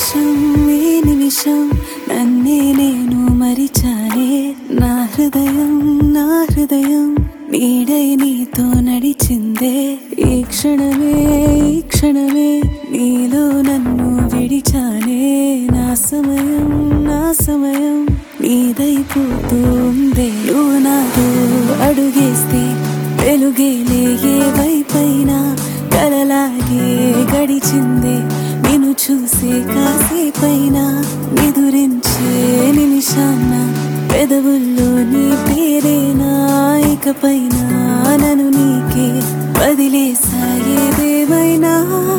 నిమిషం ఈ నిమిషం నన్నే నేను మరిచానే నా హృదయం నా హృదయం నీడై నీతో నడిచిందే ఈ క్షణమే ఈ క్షణమే నీలో నన్ను విడిచానే నా సమయం నా సమయం నీదైపోతూ ఉందే నువ్వు నాతో అడుగేస్తే వెలుగేలే ఏ వైపైనా కలలాగే గడిచిందే నిన్ను చూసే కాసేపైనా నిదురించే నిమిషాన్న పెదవుల్లో నీ పేరేనా ఇకపైన నన్ను నీకే వదిలేసాయేదేమైనా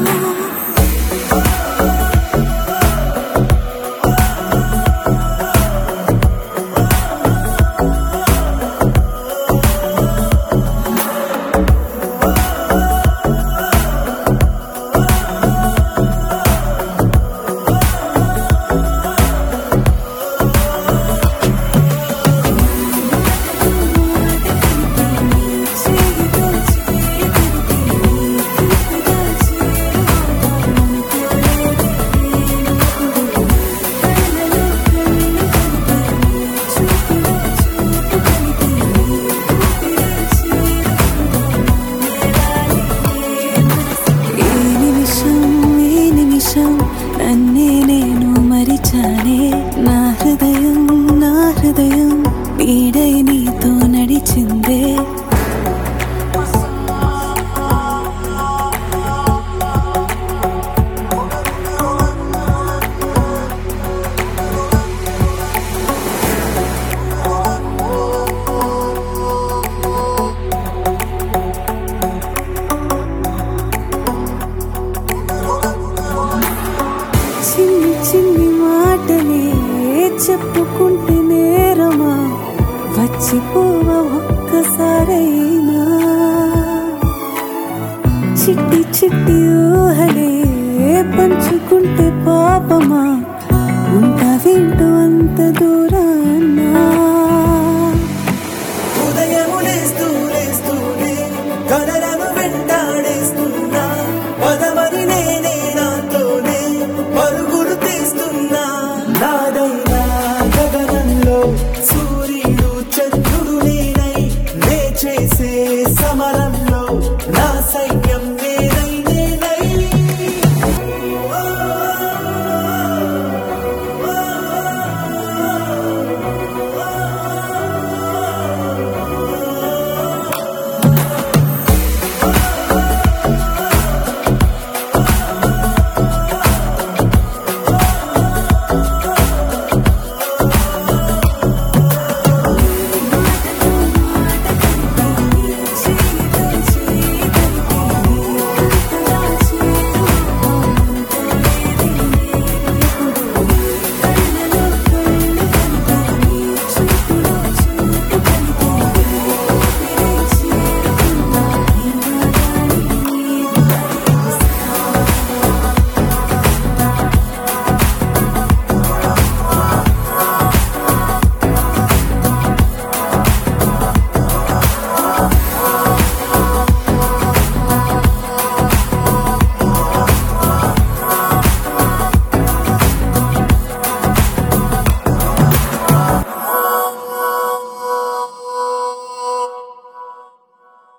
ఈ నిమిషం ఈ నిమిషం నన్నే నేను మరిచానే నా హృదయం నా హృదయం నీడై నీతో నడిచిందే చిన్ని చిన్ని మాటలే చెప్పుకుంటే నేరమా వచ్చిపోవ ఒక్కసారైనా చిట్టి చిట్టి ఊహలే పంచుకుంటే పాపమా ఉంటా వింటూ అంత దూరాన్నా ఉదయము లేస్తూ లేస్తూనే కలలను వెంటాడేస్తున్నా పదమని నేనే నాతోనే పరుగులు తీస్తున్నా నాదైనా గగనంలో సూర్యుడు చంద్రుడు నేనై నే చేసే సమరంలో నా సైన్యం